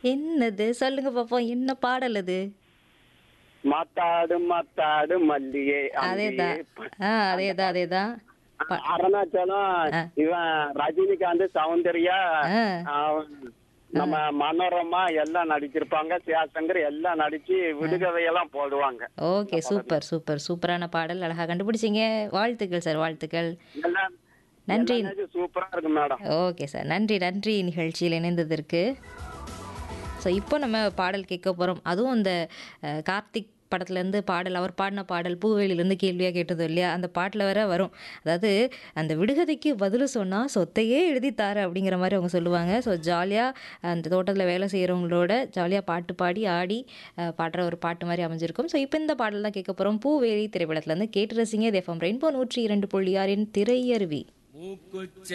என்னது சொல்லுங்க பாப்போம் என்ன பாடல் அது மாத்தாடு மாத்தாடு மல்லிகை அதேதான் ஆ அதேதான் அதேதான் அ- அருணாச்சலம் இவன் ரஜினிகாந்த் சௌந்தர்யா ஆ அவன் நம்ம மனோரமா எல்லாம் நடிச்சிருப்பாங்க சியாசங்கர் எல்லாம் நடிச்சு விடுகதையெல்லாம் போடுவாங்க ஓகே சூப்பர் சூப்பர் சூப்பரான பாடல் அழகா கண்டுபிடிச்சீங்க வாழ்த்துக்கள் சார் வாழ்த்துக்கள் எல்லாம் நன்றி சூப்பரா இருக்கு மேடம் ஓகே சார் நன்றி நன்றி நிகழ்ச்சியில் இணைந்ததற்கு ஸோ இப்போ நம்ம பாடல் கேட்க போகிறோம் அதுவும் அந்த அஹ், கார்த்திக் படத்துலேருந்து பாடல் அவர் பாடின பாடல் பூவேலிலேருந்து கேள்வியாக கேட்டது இல்லையா அந்த பாட்டில் வர வரும் அதாவது அந்த விடுகதைக்கு பதில் சொன்னால் சொத்தையே எழுதித்தாரு அப்படிங்கிற மாதிரி அவங்க சொல்லுவாங்க ஸோ ஜாலியாக அந்த தோட்டத்தில் வேலை செய்கிறவங்களோட ஜாலியாக பாட்டு பாடி ஆடி அஹ், பாடுற ஒரு பாட்டு மாதிரி அமைஞ்சிருக்கும் ஸோ இப்போ இந்த பாடல் தான் கேட்க போகிறோம் பூவேலி திரைப்படத்துலேருந்து கேட்டு ரசிங்க எஃப்எம் ரெயின்போ நூற்றி இரண்டு புள்ளி ஆறின் திரையருவி மூக்குச்ச